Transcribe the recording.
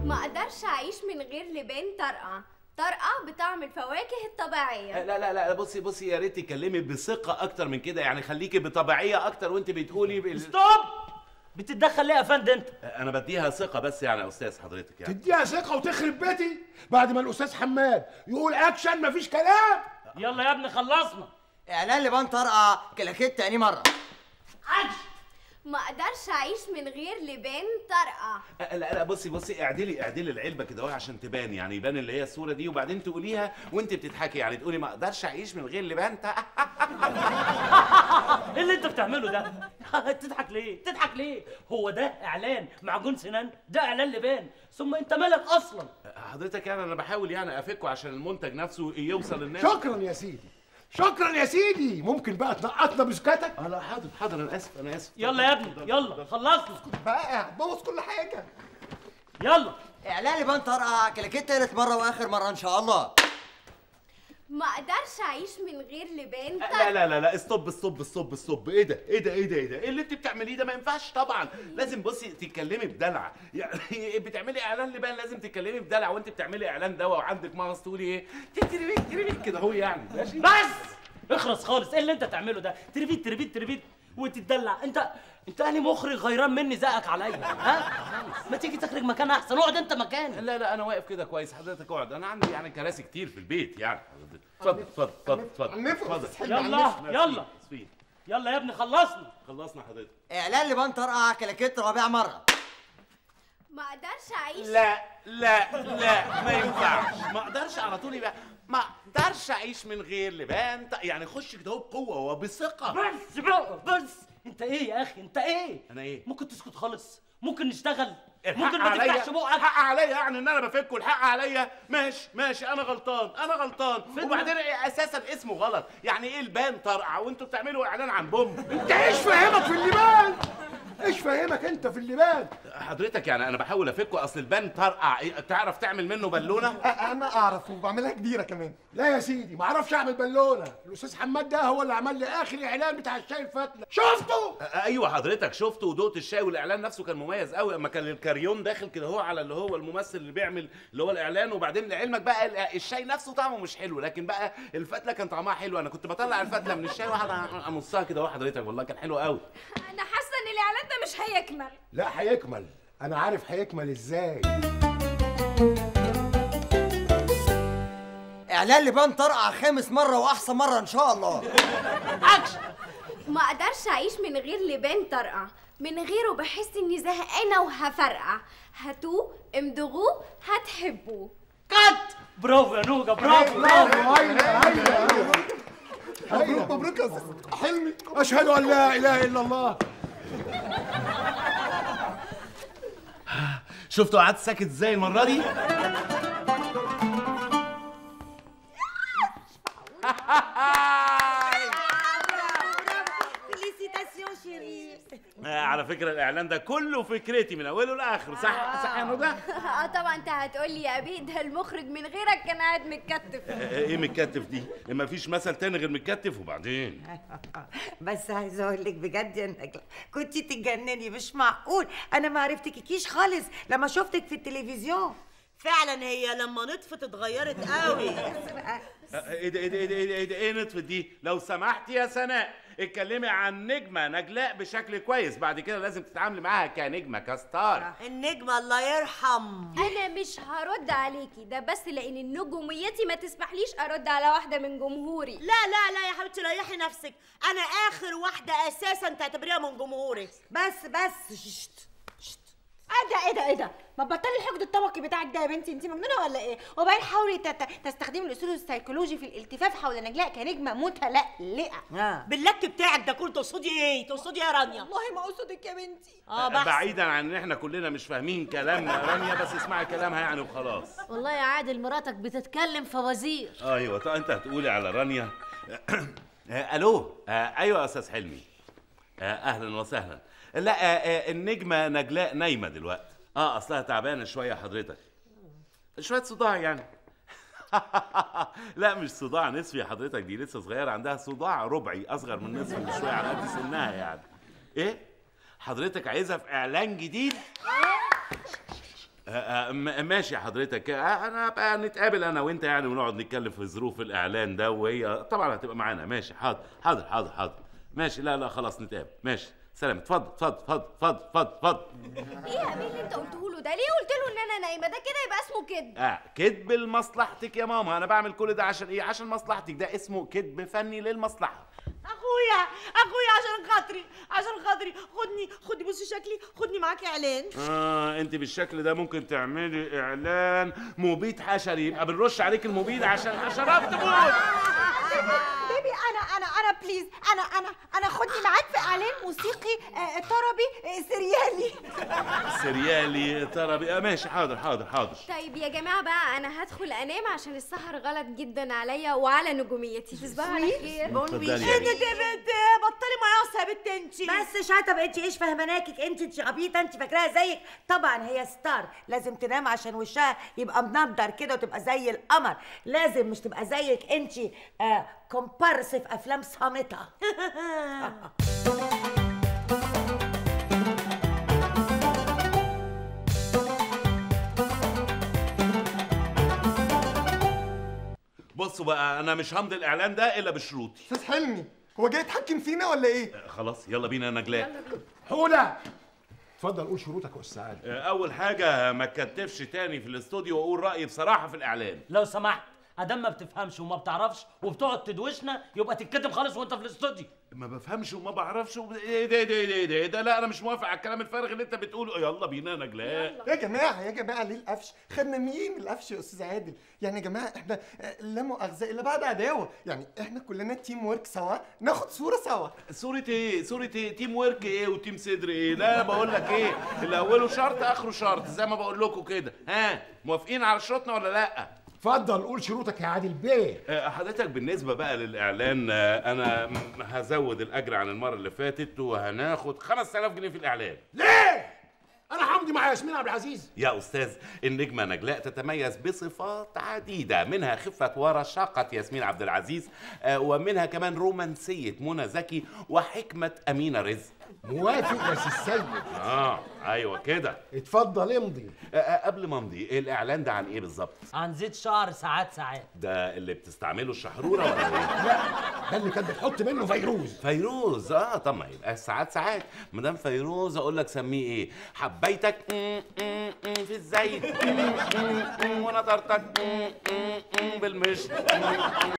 ما اقدرش اعيش من غير لبان طرقع طرقع بطعم الفواكه الطبيعيه لا لا لا بصي بصي يا ريت تتكلمي بثقه اكتر من كده يعني خليكي بطبيعيه اكتر وانت بتقولي بال... ستوب بتتدخل ليه يا فندم انت انا بديها ثقه بس يعني يا استاذ حضرتك يعني تديها ثقه وتخرب بيتي بعد ما الاستاذ حماد يقول اكشن مفيش كلام يلا يا ابني خلصنا اعلان لبان طرقه كلاكيت تاني مره ما اقدرش اعيش من غير لبان طرقع لا لا بصي بصي اعدلي اعدلي العلبه كده اهو عشان تبان يعني يبان اللي هي الصوره دي وبعدين تقوليها وانت بتضحكي يعني تقولي ما اقدرش اعيش من غير لبان تا- ايه اللي انت بتعمله ده تضحك ليه تضحك ليه هو ده اعلان معجون سنان ده اعلان لبان ثم انت مالك اصلا حضرتك يعني انا بحاول يعني افكه عشان المنتج نفسه يوصل للناس شكرا يا سيدي شكرا يا سيدي ممكن بقى تنقطنا بسكاتك اه لا حاضر حاضر انا اسف انا اسف يلا يا ابني يلا خلصنا بقى بوظ كل حاجه يلا اعلان لبان طرقه كلاكيت تالت مره واخر مره ان شاء الله ما اقدرش اعيش من غير لبان لا طرقع لا لا لا استوب استوب استوب استوب ايه ده ايه ده ايه ده ايه ده ايه اللي انت بتعمليه ده ما ينفعش طبعا لازم بصي تتكلمي بدلع يعني بتعملي اعلان لبان لازم تتكلمي بدلع وانت بتعملي اعلان دواء وعندك مغص تقولي ايه تربي تربي كده هو يعني ماشي بس اخرس خالص ايه اللي انت تعمله ده تربيت تربيت تربيت وتتدلع انت انت اني مخرج غيران مني زقك عليا ها ما تيجي تخرج مكان احسن اقعد انت مكاني لا لا انا واقف كده كويس حضرتك اقعد انا عندي يعني كراسي كتير في البيت يعني اتفضل اتفضل اتفضل اتفضل عنفوا اتفضل أستاذ حلمي، يلا عنفوا. يلا اسفين. يلا يا ابني خلصنا خلصنا حضرتك اعلان لبان طرقه كلاكيت رابع مره ما اقدرش اعيش لا لا لا ما ينفعش ما اقدرش على طول يبقى ما اقدرش اعيش من غير لبان ط- يعني خش كده هو بقوه وبثقه بس بقى بس انت ايه يا اخي انت ايه انا ايه ممكن تسكت خالص ممكن نشتغل الحق ممكن ما عليا تفتحش بقك الحق عليا يعني ان انا بفكه الحق عليا ماشي ماشي انا غلطان انا غلطان فين وبعدين إيه اساسا اسمه غلط يعني ايه البان طرقع وانتوا بتعملوا اعلان عن بوم انت ايش فاهمك في اللبان ايش فاهمك انت في اللبان حضرتك يعني انا بحاول افكه اصل البان طرقع إيه، تعرف تعمل منه بالونه انا اعرف وبعملها كبيره كمان لا يا سيدي ما اعرفش اعمل بالونه الاستاذ حماد ده هو اللي عمل لي اخر اعلان بتاع الشاي الفتله شفته ايوه حضرتك شفته ودقت الشاي والاعلان نفسه كان مميز قوي اما كان الكاريون داخل كده هو على اللي هو الممثل اللي بيعمل اللي هو الاعلان وبعدين لعلمك بقى ال- الشاي نفسه طعمه مش حلو لكن بقى الفتله كان طعمها حلو انا كنت بطلع الفتله من الشاي واحد امصها كده اهو حضرتك والله كان حلو قوي انا حاسه ان الاعلان ده مش هيكمل لا هيكمل انا عارف هيكمل ازاي اعلان لبان طرقه خامس مره واحسن مره ان شاء الله اكشن ما اقدرش اعيش من غير لبان طرقع من غيره بحس اني زهقانه وهفرقع هاتوه امضغوه هتحبوه كات برافو يا نوجا برافو برافو هايله هايله مبروك مبروك يا استاذ حلمي اشهد ان لا اله الا الله شفتوا قعدت ساكت ازاي المره دي فيليسيتاسيون شيري آه، على فكره الاعلان ده كله فكرتي من اوله لاخره صح صح يا نوجا اه طبعا انت هتقولي يا بيه ده المخرج من غيرك كان قاعد متكتف آه، ايه متكتف دي ما فيش مثل تاني غير متكتف وبعدين بس عايزه اقول لك بجد يا نجلة كنتي تتجنني مش معقول انا ما عرفتكيش خالص لما شفتك في التلفزيون فعلا هي لما نطفت اتغيرت قوي آه، ايه ده ايه ده ايه ده ايه ده ايه, ده؟ إيه نطفت دي لو سمحت يا سناء اتكلمي عن نجمه نجلاء بشكل كويس بعد كده لازم تتعاملي معاها كنجمه كستار النجمة الله يرحم انا مش هرد عليكي ده بس لان نجوميتي ما تسمحليش ارد على واحده من جمهوري لا لا لا يا حبيبتي ريحي نفسك انا اخر واحده اساسا تعتبريها من جمهورك بس بس ششت ايه ده ايه ده ايه ده ما تبطلي الحقد الطبقي بتاعك ده يا بنتي انت مجنونه ولا ايه وبعدين حاولي تت- تستخدمي الاسلوب السيكولوجي في الالتفاف حول نجلاء كنجمه متلألئه آه. باللك بتاعك ده كله تقصدي ايه تقصدي ايه يا رانيا والله ما اقصدك يا بنتي اه بحث بعيدا عن ان احنا كلنا مش فاهمين كلام رانيا بس اسمعي كلامها يعني وخلاص والله يا عادل مراتك بتتكلم فوازير ايوه طب انت هتقولي على رانيا آه، الو آه، ايوه يا استاذ حلمي آه، اهلا وسهلا لا آه، آه، النجمه نجلاء نايمه دلوقتي اه اصلها تعبانه شويه حضرتك شويه صداع يعني لا مش صداع نصفي يا حضرتك دي لسه صغيره عندها صداع ربعي اصغر من نصفي بشويه على قد سنها يعني ايه حضرتك عايزها في اعلان جديد آه، آه، م- ماشي حضرتك آه، انا بقى نتقابل انا وانت يعني ونقعد نتكلم في ظروف الاعلان ده وهي طبعا هتبقى معانا ماشي حاضر حاضر حاضر حاضر ماشي لا لا خلاص نتقابل ماشي سلام اتفضل اتفضل اتفضل اتفضل اتفضل اتفضل ايه يا امين اللي انت قلته له ده ليه قلت له ان انا نايمه ده كده يبقى اسمه كده اه كذب لمصلحتك يا ماما انا بعمل كل ده عشان ايه عشان مصلحتك ده اسمه كذب فني للمصلحه اخويا اخويا عشان خاطري عشان خاطري خدني خدني بصي شكلي خدني معاك اعلان اه انت بالشكل ده ممكن تعملي اعلان مبيد حشري يبقى بنرش عليك المبيد عشان حشرات تموت بيبي انا انا انا بليز انا انا انا خدني معاك في اعلان موسيقي آه، طربي آه، سريالي سريالي ترى آه ماشي حاضر حاضر حاضر طيب يا جماعه بقى انا هدخل انام عشان السهر غلط جدا عليا وعلى نجوميتي تصبحوا على خير اتفضلي يا ايه بيه. ده ده بنت بطلي مياصه يا بنت انتي بس شطب انت ايش فهمناكك انت انت عبيطه انت فاكراها زيك طبعا هي ستار لازم تنام عشان وشها يبقى منضر كده وتبقى زي القمر لازم مش تبقى زيك انت آه كومبارس في افلام صامته بصوا بقى انا مش همضي الاعلان ده الا بشروطي استاذ حلمي هو جاي يتحكم فينا ولا ايه آه، خلاص يلا بينا يا نجلاء حوله اتفضل قول شروطك يا استاذ عادل آه، اول حاجه ما تكتفش تاني في الاستوديو واقول رايي بصراحه في الاعلان لو سمحت ادام ما بتفهمش وما بتعرفش وبتقعد تدوشنا يبقى تتكتم خالص وانت في الاستوديو ما بفهمش وما بعرفش وب... ايه ده ده ده ده ده لا انا مش موافق على الكلام الفارغ اللي انت بتقوله يلا بينا يا نجلاء يا جماعه يا جماعه ليه القفش خدنا مين من القفش يا استاذ عادل يعني يا جماعه احنا آه، لا مؤاخذه الا بعد عداوه يعني احنا كلنا تيم ورك سوا ناخد صوره سوا صورة ايه؟ صورة ايه؟ تيم ورك ايه وتيم صدر ايه؟ لا بقول لك ايه؟ اللي اوله شرط اخره شرط زي ما بقول لكم كده، ها؟ موافقين على شروطنا ولا لا؟ اتفضل قول شروطك يا عادل بيه آه، حضرتك بالنسبة بقى للإعلان آه، أنا م- هزود الأجر عن المرة اللي فاتت وهناخد 5000 جنيه في الإعلان. ليه انا همضي مع ياسمين عبد العزيز يا أستاذ النجمة نجلاء تتميز بصفات عديدة منها خفة ورشاقة ياسمين عبد العزيز آه، ومنها كمان رومانسية منى زكي وحكمة أمينة رزق. موافق يا سي السيد آه أيوه كده. اتفضل امضي آه، آه، قبل ما أمضي الإعلان ده عن إيه بالظبط؟ عن زيت شعر ساعات ساعات ده اللي بتستعمله الشحرورة ولا إيه؟ ده اللي كانت بتحط منه فيروز فيروز اه طبعا يبقى ساعات ساعات مدام فيروز اقول لك سميه ايه حبيتك م- م- م في الزيت م- م- م ونطرتك م- م- م بالمشط م- م